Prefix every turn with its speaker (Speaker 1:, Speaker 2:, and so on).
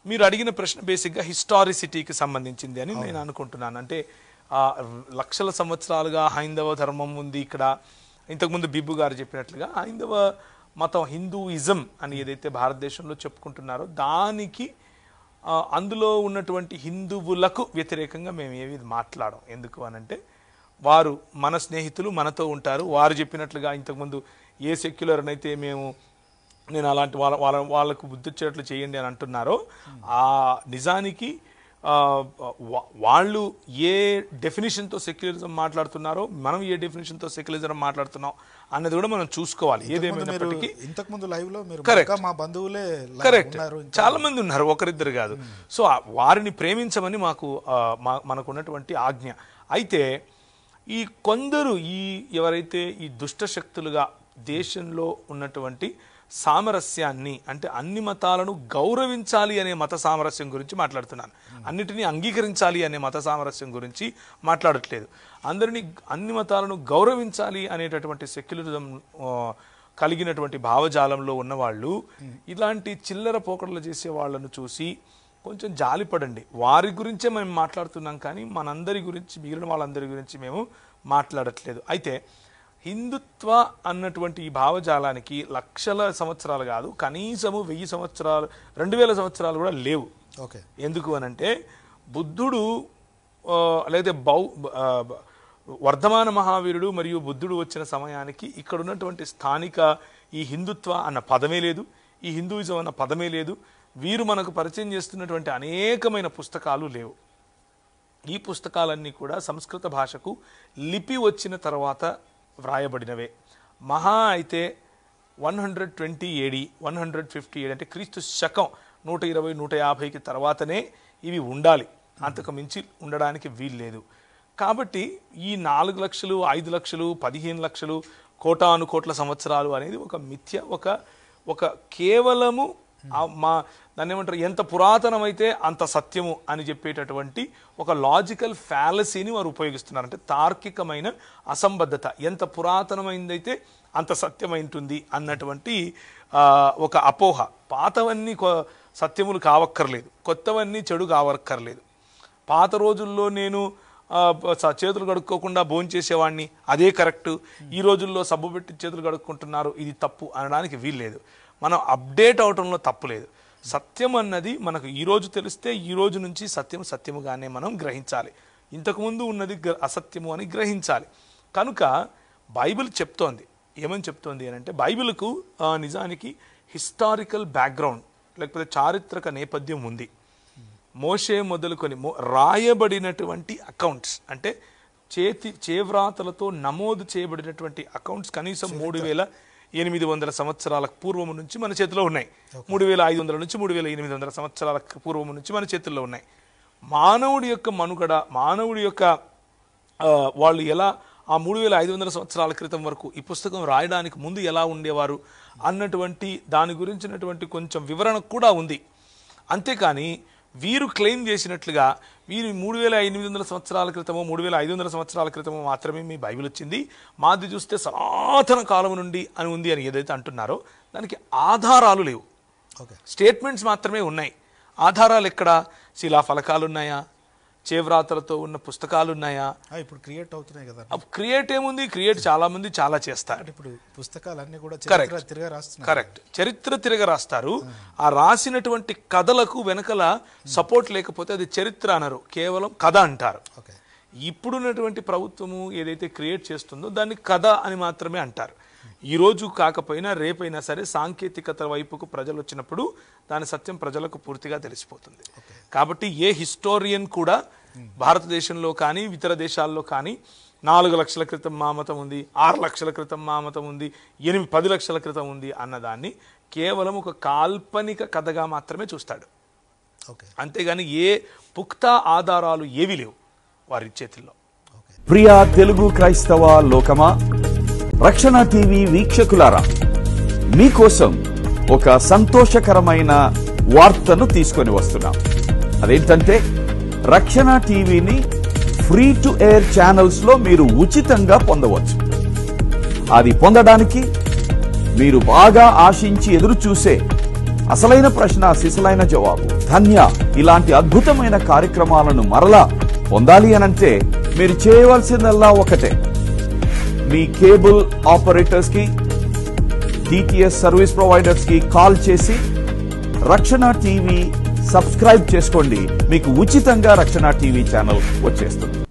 Speaker 1: మీరు అడిగిన ప్రశ్న బేసిక్గా హిస్టారిసిటీకి సంబంధించింది అని నేను అనుకుంటున్నాను అంటే ఆ, లక్షల సంవత్సరాలుగా హైందవ ధర్మం ఉంది ఇక్కడ ఇంతకుముందు బిబ్బు గారు చెప్పినట్లుగా హైందవ మతం హిందూయిజం అని ఏదైతే భారతదేశంలో చెప్పుకుంటున్నారో దానికి ఆ, అందులో ఉన్నటువంటి హిందువులకు వ్యతిరేకంగా మేము ఏవి మాట్లాడం ఎందుకు అనంటే వారు మన స్నేహితులు మనతో ఉంటారు వారు చెప్పినట్లుగా ఇంతకుముందు ఏ సెక్యులర్ అయితే మేము నేను అలాంటి వాళ్ళ వాళ్ళ వాళ్ళకు బుద్ధి వచ్చేట్లు చేయండి అని అంటున్నారో ఆ నిజానికి ఆ, వా- వాళ్ళు ఏ డెఫినేషన్తో సెక్యులరిజం మాట్లాడుతున్నారో మనం ఏ డెఫినేషన్తో సెక్యులరిజం మాట్లాడుతున్నాం అన్నది కూడా మనం చూసుకోవాలి
Speaker 2: ముందు మీరు
Speaker 1: ఏదేమైనప్పటికీ
Speaker 2: ఇంతకు ముందు లైవ్ లో మీరు
Speaker 1: Correct.
Speaker 2: ఇంకా మా బంధువులే live
Speaker 1: కరెక్ట్
Speaker 2: ఉన్నారు ఇంకా.
Speaker 1: చాలా మంది ఉన్నారు ఒకరిద్దరు కాదు సో ఆ వారిని ప్రేమించమని మాకు ఆ, మా- మనకు ఉన్నటువంటి ఆజ్ఞ అయితే ఈ కొందరు ఈ ఎవరైతే ఈ దుష్ట శక్తులుగా దేశంలో ఉన్నటువంటి సామరస్యాన్ని అంటే అన్ని మతాలను గౌరవించాలి అనే మత సామరస్యం గురించి మాట్లాడుతున్నాను అన్నిటినీ అంగీకరించాలి అనే మత సామరస్యం గురించి మాట్లాడట్లేదు అందరినీ అన్ని మతాలను గౌరవించాలి అనేటటువంటి సెక్యులరిజం ఆ, కలిగినటువంటి భావజాలంలో ఉన్నవాళ్ళు ఇలాంటి చిల్లర పోకడలు చేసే వాళ్ళను చూసి కొంచెం జాలిపడండి వారి గురించే మేము మాట్లాడుతున్నాం కానీ మనందరి గురించి మిగిలిన వాళ్ళందరి గురించి మేము మాట్లాడట్లేదు అయితే హిందుత్వ అన్నటువంటి ఈ భావజాలానికి లక్షల సంవత్సరాలు కాదు కనీసము వెయ్యి సంవత్సరాలు రెండు వేల సంవత్సరాలు కూడా లేవు
Speaker 2: ఓకే
Speaker 1: ఎందుకు అనంటే బుద్ధుడు ఆ, లేదా బౌ ఆ, బ- వర్ధమాన మహావీరుడు మరియు బుద్ధుడు వచ్చిన సమయానికి ఇక్కడ ఉన్నటువంటి స్థానిక ఈ హిందుత్వ అన్న పదమే లేదు ఈ హిందూయిజం అన్న పదమే లేదు వీరు మనకు పరిచయం చేస్తున్నటువంటి అనేకమైన పుస్తకాలు లేవు ఈ పుస్తకాలన్నీ కూడా సంస్కృత భాషకు లిపి వచ్చిన తర్వాత వ్రాయబడినవే మహా అయితే one hundred twenty AD one hundred fifty AD అంటే క్రీస్తు శకం నూట ఇరవై నూట యాభైకి తర్వాతనే ఇవి ఉండాలి అంతకు మించి ఉండడానికి వీల్లేదు కాబట్టి ఈ నాలుగు లక్షలు ఐదు లక్షలు పదిహేను లక్షలు కోటాను కోట్ల సంవత్సరాలు అనేది ఒక మిథ్య ఒక ఒక కేవలము ఆ మా దాన్ని ఏమంటారు ఎంత పురాతనమైతే అంత సత్యము అని చెప్పేటటువంటి ఒక లాజికల్ ఫ్యాలసీని వారు ఉపయోగిస్తున్నారు అంటే తార్కికమైన అసంబద్ధత ఎంత పురాతనమైందైతే అంత సత్యమైంటుంది అన్నటువంటి ఆ, ఒక అపోహ పాతవన్నీ కొ- సత్యములు కావక్కర్లేదు కొత్తవన్నీ చెడు కావక్కర్లేదు పాత రోజుల్లో నేను ఆ, స- చేతులు కడుక్కోకుండా భోంచేసేవాడిని అదే కరెక్ట్ ఈ రోజుల్లో సబ్బు పెట్టి చేతులు కడుక్కుంటున్నారు ఇది తప్పు అనడానికి వీల్లేదు మనం అప్డేట్ అవటంలో తప్పు లేదు సత్యం అన్నది మనకు ఈ రోజు తెలిస్తే ఈ రోజు నుంచి సత్యం సత్యముగానే మనం గ్రహించాలి ఇంతకుముందు ఉన్నది గ్ర- అసత్యము అని గ్రహించాలి కనుక బైబిల్ చెప్తోంది ఏమని చెప్తోంది అని అంటే బైబిల్కు ఆ, నిజానికి హిస్టారికల్ బ్యాక్గ్రౌండ్ లేకపోతే చారిత్రక నేపథ్యం ఉంది మోషే మొదలుకొని మో రాయబడినటువంటి అకౌంట్స్ అంటే చేతి చేవ్రాతలతో నమోదు చేయబడినటువంటి అకౌంట్స్ కనీసం మూడు వేల ఎనిమిది వందల సంవత్సరాల పూర్వము నుంచి మన చేతిలో ఉన్నాయి మూడు వేల ఐదు వందల నుంచి మూడు వేల ఎనిమిది వందల సంవత్సరాల పూర్వము నుంచి మన చేతుల్లో ఉన్నాయి మానవుడి యొక్క మనుగడ మానవుడి యొక్క ఆ, వాళ్ళు ఎలా ఆ మూడు వేల ఐదు వందల సంవత్సరాల క్రితం వరకు ఈ పుస్తకం రాయడానికి ముందు ఎలా ఉండేవారు అన్నటువంటి దాని గురించినటువంటి కొంచెం వివరణ కూడా ఉంది అంతేకాని వీరు క్లెయిమ్ చేసినట్లుగా వీరు మూడు వేల ఎనిమిది వందల సంవత్సరాల క్రితమో మూడు వేల ఐదు వందల సంవత్సరాల క్రితమో మాత్రమే మీ బైబిల్ వచ్చింది మాది చూస్తే సనాతన కాలం నుండి అని ఉంది అని ఏదైతే అంటున్నారో దానికి ఆధారాలు లేవు
Speaker 2: ఓకే
Speaker 1: స్టేట్మెంట్స్ మాత్రమే ఉన్నాయి ఆధారాలు ఎక్కడ శిలా ఫలకాలు ఉన్నాయా చేవ్రాతలతో ఉన్న పుస్తకాలు ఉన్నాయా
Speaker 2: ఆ, ఇప్పుడు క్రియేట్ అవుతున్నాయి కదా
Speaker 1: క్రియేట్ ఏముంది క్రియేట్ చాలా మంది చాలా చేస్తారు
Speaker 2: అంటే ఇప్పుడు పుస్తకాలన్నీ కూడా
Speaker 1: Correct.
Speaker 2: చరిత్ర తిరగా రాస్తున్నారు
Speaker 1: కరెక్ట్ చరిత్ర తిరగ రాస్తారు ఆ రాసినటువంటి కథలకు వెనకల సపోర్ట్ లేకపోతే అది చరిత్ర అనరు కేవలం కథ అంటారు
Speaker 2: ఓకే
Speaker 1: ఇప్పుడున్నటువంటి ప్రభుత్వము ఏదైతే క్రియేట్ చేస్తుందో దాన్ని కథ అని మాత్రమే అంటారు ఈ రోజు కాకపోయినా రేపైనా సరే సాంకేతికత వైపుకు ప్రజలు వచ్చినప్పుడు దాని సత్యం ప్రజలకు పూర్తిగా తెలిసిపోతుంది కాబట్టి ఏ హిస్టోరియన్ కూడా భారతదేశంలో కానీ ఇతర దేశాల్లో కానీ నాలుగు లక్షల క్రితం మా మతం ఉంది ఆరు లక్షల క్రితం మా మతం ఉంది ఎనిమిది పది లక్షల క్రితం ఉంది అన్నదాన్ని కేవలం ఒక కాల్పనిక కథగా మాత్రమే చూస్తాడు
Speaker 2: ఓకే
Speaker 1: అంతేగాని ఏ పుక్తా ఆధారాలు ఏవి లేవు వారి చేతుల్లో
Speaker 2: ఓకే
Speaker 3: ప్రియా తెలుగు క్రైస్తవ లోకమా రక్షణ టీవీ వీక్షకులారా మీకోసం ఒక సంతోషకరమైన వార్తను తీసుకొని వస్తున్నాం అదేంటంటే రక్షణ టీవీని ఫ్రీ టు ఎయిర్ ఛానల్స్ లో మీరు ఉచితంగా పొందవచ్చు అది పొందడానికి మీరు బాగా ఆశించి ఎదురు చూసే అసలైన ప్రశ్న సిసలైన జవాబు ధన్య ఇలాంటి అద్భుతమైన కార్యక్రమాలను మరలా పొందాలి అనంటే మీరు చేయవలసిందల్లా ఒకటే మీ కేబుల్ ఆపరేటర్స్ కి డిటిఎస్ సర్వీస్ ప్రొవైడర్స్ కి కాల్ చేసి రక్షణ టీవీ సబ్స్క్రైబ్ చేసుకోండి మీకు ఉచితంగా రక్షణ టీవీ ఛానల్ వచ్చేస్తుంది